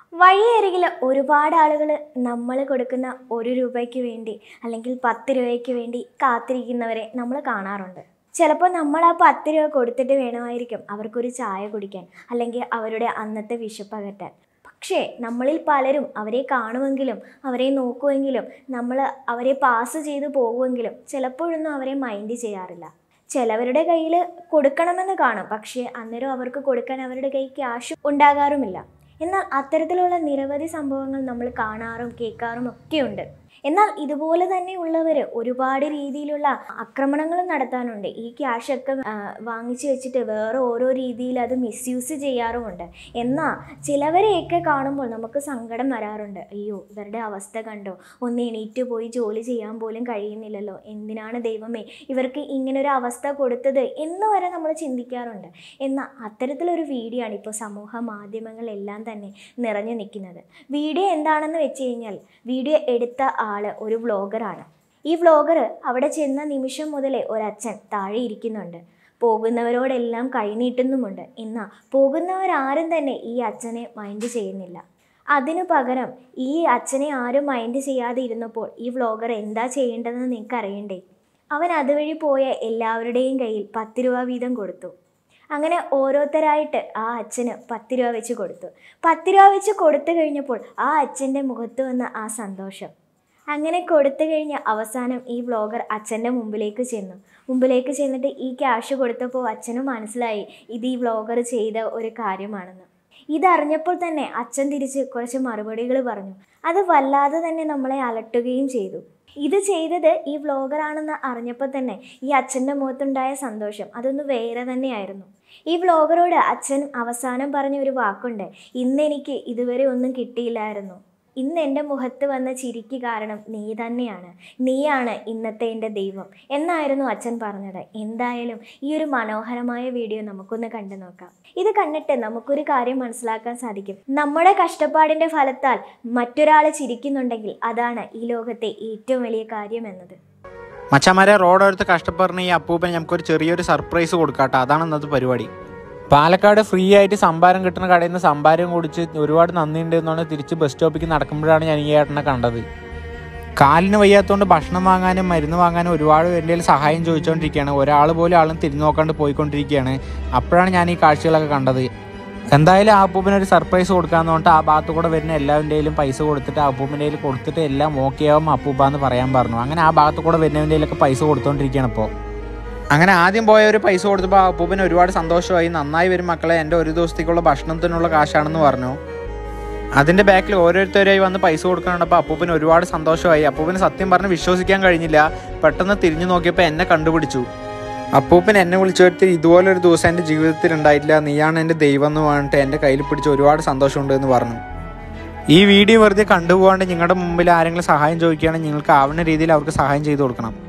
വഴിയരികിൽ ഒരുപാട് ആളുകൾ നമ്മൾ കൊടുക്കുന്ന ഒരു രൂപയ്ക്ക് വേണ്ടി അല്ലെങ്കിൽ പത്ത് രൂപയ്ക്ക് വേണ്ടി കാത്തിരിക്കുന്നവരെ നമ്മൾ കാണാറുണ്ട് ചിലപ്പോൾ നമ്മൾ ആ പത്ത് രൂപ കൊടുത്തിട്ട് വേണമായിരിക്കും അവർക്കൊരു ചായ കുടിക്കാൻ അല്ലെങ്കിൽ അവരുടെ അന്നത്തെ വിശപ്പ് അകറ്റാൻ പക്ഷേ നമ്മളിൽ പലരും അവരെ കാണുമെങ്കിലും അവരെ നോക്കുമെങ്കിലും നമ്മൾ അവരെ പാസ് ചെയ്ത് പോകുമെങ്കിലും ചിലപ്പോഴൊന്നും അവരെ മൈൻഡ് ചെയ്യാറില്ല ചിലവരുടെ കയ്യിൽ കൊടുക്കണമെന്ന് കാണും പക്ഷേ അന്നേരം അവർക്ക് കൊടുക്കാൻ അവരുടെ കയ്യിൽ ക്യാഷ് ഉണ്ടാകാറുമില്ല എന്നാൽ അത്തരത്തിലുള്ള നിരവധി സംഭവങ്ങൾ നമ്മൾ കാണാറും കേൾക്കാറും ഒക്കെയുണ്ട് എന്നാൽ ഇതുപോലെ തന്നെ ഉള്ളവർ ഒരുപാട് രീതിയിലുള്ള ആക്രമണങ്ങൾ നടത്താനുണ്ട് ഈ ക്യാഷൊക്കെ ആ, വാങ്ങിച്ചു വെച്ചിട്ട് വേറെ ഓരോ രീതിയിൽ അത് മിസ്യൂസ് ചെയ്യാറുമുണ്ട് എന്നാൽ ചിലവരെയൊക്കെ കാണുമ്പോൾ നമുക്ക് സങ്കടം വരാറുണ്ട് അയ്യോ ഇവരുടെ അവസ്ഥ കണ്ടോ ഒന്ന് എണീറ്റ് പോയി ജോലി ചെയ്യാൻ പോലും കഴിയുന്നില്ലല്ലോ എന്തിനാണ് ദൈവമേ ഇവർക്ക് ഇങ്ങനൊരു അവസ്ഥ കൊടുത്തത് എന്ന് വരെ നമ്മൾ ചിന്തിക്കാറുണ്ട് എന്നാൽ അത്തരത്തിലൊരു വീഡിയോ ആണ് ഇപ്പോൾ സമൂഹ മാധ്യമങ്ങളെല്ലാം തന്നെ നിറഞ്ഞു നിൽക്കുന്നത് വീഡിയോ എന്താണെന്ന് വെച്ച് കഴിഞ്ഞാൽ വീഡിയോ എടുത്ത ആള് ഒരു വ്ളോഗറാണ് ഈ വ്ളോഗർ അവിടെ ചെന്ന നിമിഷം മുതലേ ഒരച്ഛൻ താഴെ ഇരിക്കുന്നുണ്ട് പോകുന്നവരോടെല്ലാം കൈനീട്ടുന്നുമുണ്ട് എന്നാൽ പോകുന്നവരാരും തന്നെ ഈ അച്ഛനെ മൈൻഡ് ചെയ്യുന്നില്ല അതിനു പകരം ഈ അച്ഛനെ ആരും മൈൻഡ് ചെയ്യാതെ ഇരുന്നപ്പോൾ ഈ വ്ളോഗർ എന്താ ചെയ്യേണ്ടതെന്ന് നിങ്ങൾക്ക് അറിയണ്ടേ അവൻ അതുവഴി പോയ എല്ലാവരുടെയും കയ്യിൽ പത്ത് രൂപ വീതം കൊടുത്തു അങ്ങനെ ഓരോരുത്തരായിട്ട് ആ അച്ഛന് പത്ത് രൂപ വെച്ച് കൊടുത്തു പത്ത് രൂപ വെച്ച് കൊടുത്തു കഴിഞ്ഞപ്പോൾ ആ അച്ഛൻ്റെ മുഖത്ത് വന്ന ആ സന്തോഷം അങ്ങനെ കൊടുത്തു കഴിഞ്ഞ് അവസാനം ഈ വ്ളോഗർ അച്ഛൻ്റെ മുമ്പിലേക്ക് ചെന്നു മുമ്പിലേക്ക് ചെന്നിട്ട് ഈ ക്യാഷ് കൊടുത്തപ്പോൾ അച്ഛനും മനസ്സിലായി ഇത് ഈ വ്ളോഗർ ചെയ്ത ഒരു കാര്യമാണെന്ന് ഇതറിഞ്ഞപ്പോൾ തന്നെ അച്ഛൻ തിരിച്ച് കുറച്ച് മറുപടികൾ പറഞ്ഞു അത് വല്ലാതെ തന്നെ നമ്മളെ അലട്ടുകയും ചെയ്തു ഇത് ചെയ്തത് ഈ വ്ളോഗറാണെന്ന് അറിഞ്ഞപ്പോൾ തന്നെ ഈ അച്ഛൻ്റെ മുഖത്തുണ്ടായ സന്തോഷം അതൊന്ന് വേറെ തന്നെയായിരുന്നു ഈ വ്ളോഗറോട് അച്ഛൻ അവസാനം പറഞ്ഞ ഒരു വാക്കുണ്ട് ഇന്ന് എനിക്ക് ഇതുവരെ ഒന്നും കിട്ടിയില്ലായിരുന്നു ഇന്ന് എൻ്റെ മുഖത്ത് വന്ന ചിരിക്ക് കാരണം നീ തന്നെയാണ് നീയാണ് ഇന്നത്തെ എൻ്റെ ദൈവം എന്നായിരുന്നു അച്ഛൻ പറഞ്ഞത് എന്തായാലും ഈ ഒരു മനോഹരമായ വീഡിയോ നമുക്കൊന്ന് കണ്ടു നോക്കാം ഇത് കണ്ടിട്ട് നമുക്കൊരു കാര്യം മനസ്സിലാക്കാൻ സാധിക്കും നമ്മുടെ കഷ്ടപ്പാടിൻ്റെ ഫലത്താൽ മറ്റൊരാൾ ചിരിക്കുന്നുണ്ടെങ്കിൽ അതാണ് ഈ ലോകത്തെ ഏറ്റവും വലിയ കാര്യം എന്നത് മച്ചന്മാരെ റോഡെടുത്ത് കഷ്ടപ്പെടുന്ന ഈ അപ്പൂപ്പൻ നമുക്കൊരു ചെറിയൊരു സർപ്രൈസ് കൊടുക്കാട്ടോ അതാണ് ഇന്നത്തെ പരിപാടി പാലക്കാട് ഫ്രീ ആയിട്ട് സംഭാരം കിട്ടുന്ന കടയിൽ നിന്ന് സംഭാരം കുടിച്ച് ഒരുപാട് നന്ദിയുണ്ട് എന്നാണ് തിരിച്ച് ബസ് സ്റ്റോപ്പിലേക്ക് നടക്കുമ്പോഴാണ് ഞാൻ ഈ ഏട്ടനെ കണ്ടത് കാലിന് വയ്യാത്തതുകൊണ്ട് ഭക്ഷണം വാങ്ങാനും മരുന്ന് വാങ്ങാനും ഒരുപാട് പേരുടെ കയ്യിൽ സഹായം ചോദിച്ചുകൊണ്ടിരിക്കുകയാണ് ഒരാൾ പോലും ആളും തിരിഞ്ഞു നോക്കാണ്ട് പോയിക്കൊണ്ടിരിക്കുകയാണ് അപ്പോഴാണ് ഞാൻ ഈ കാഴ്ചകളൊക്കെ കണ്ടത് എന്തായാലും ആ അപ്പൂപ്പന് ഒരു സർപ്രൈസ് കൊടുക്കാന്ന് പറഞ്ഞിട്ട് ആ ഭാഗത്ത് കൂടെ വരുന്ന എല്ലാവരുടെയും പൈസ കൊടുത്തിട്ട് ആ അപ്പൂപ്പൻ്റെ കയ്യിൽ കൊടുത്തിട്ട് എല്ലാം ഓക്കെ ആവും അപ്പൂപ്പ എന്ന് പറയാൻ പറഞ്ഞു അങ്ങനെ ആ ഭാഗത്ത് കൂടെ വരുന്നവൻ്റെ കയ്യിലൊക്കെ പൈസ കൊടുത്തോണ്ടിരിക്കുകയാണ് ഇപ്പോൾ അങ്ങനെ ആദ്യം പോയ ഒരു പൈസ കൊടുത്തപ്പോൾ ആ അപ്പൂപ്പന് ഒരുപാട് സന്തോഷമായി നന്നായി വരും മക്കളെ എൻ്റെ ഒരു ദിവസത്തേക്കുള്ള ഭക്ഷണത്തിനുള്ള കാശാണെന്ന് പറഞ്ഞു അതിൻ്റെ ബാക്കിൽ ഓരോരുത്തരായി വന്ന് പൈസ കൊടുക്കാനുണ്ടപ്പോൾ അപ്പൂപ്പന് ഒരുപാട് സന്തോഷമായി അപ്പൂപ്പന് സത്യം പറഞ്ഞ് വിശ്വസിക്കാൻ കഴിഞ്ഞില്ല പെട്ടെന്ന് തിരിഞ്ഞു നോക്കിയപ്പോൾ എന്നെ കണ്ടുപിടിച്ചു അപ്പൂപ്പൻ എന്നെ വിളിച്ചു വരുത്തി ഇതുപോലൊരു ദിവസം എൻ്റെ ജീവിതത്തിൽ ഉണ്ടായിട്ടില്ല നീയാണ് എൻ്റെ ദൈവം എന്ന് പറഞ്ഞിട്ട് എൻ്റെ കയ്യിൽ പിടിച്ച് ഒരുപാട് സന്തോഷമുണ്ട് എന്ന് പറഞ്ഞു ഈ വീഡിയോ വെറുതെ കണ്ടുപോകാണ്ട് നിങ്ങളുടെ മുമ്പിൽ ആരെങ്കിലും സഹായം ചോദിക്കുകയാണെങ്കിൽ നിങ്ങൾക്ക് ആവുന്ന രീതിയിൽ അവർക്ക് സഹായം ചെയ്തു കൊടുക്കണം